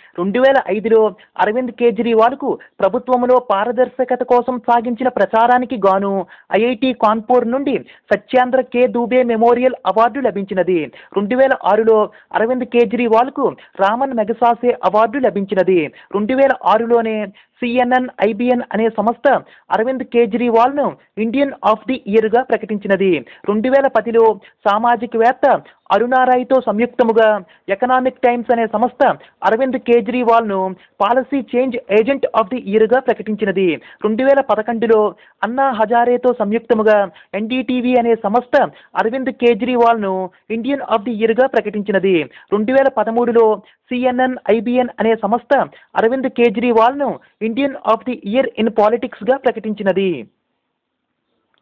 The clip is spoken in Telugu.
రెండు వేల ఐదులో అరవింద్ కేజ్రీవాల్కు ప్రభుత్వంలో పారదర్శకత కోసం సాగించిన ప్రచారానికి గాను ఐఐటి కాన్పూర్ నుండి Satyandra K Dubey memorial award లభించినది రెండు వేల ఆరులో అరవింద్ కేజ్రీవాల్కు రామన్ మెగసాసే అవార్డు లభించినది రెండు వేల ఆరులోనే సిఎన్ఎన్ ఐబిఎన్ అనే సంస్థ అరవింద్ కేజ్రీవాల్ను ఇండియన్ ఆఫ్ ది ఇయర్గా ప్రకటించినది రెండు వేల పదిలో సామాజికవేత్త అరుణారాయ్తో సంయుక్తముగా ఎకనామిక్ టైమ్స్ అనే సంస్థ అరవింద్ కేజ్రీవాల్ను policy change agent of the ఇయర్గా ప్రకటించినది రెండు వేల పదకొండులో అన్నా హజారేతో సంయుక్తముగా ఎన్డీటీవీ అనే సంస్థ అరవింద్ కేజ్రీవాల్ను ఇండియన్ ఆఫ్ ది ఇయర్గా ప్రకటించినది రెండు వేల పదమూడులో సిఎన్ఎన్ ఐబిఎన్ అనే సంస్థ అరవింద్ కేజ్రీవాల్ను Indian of the year in పాలిటిక్స్గా ప్రకటించినది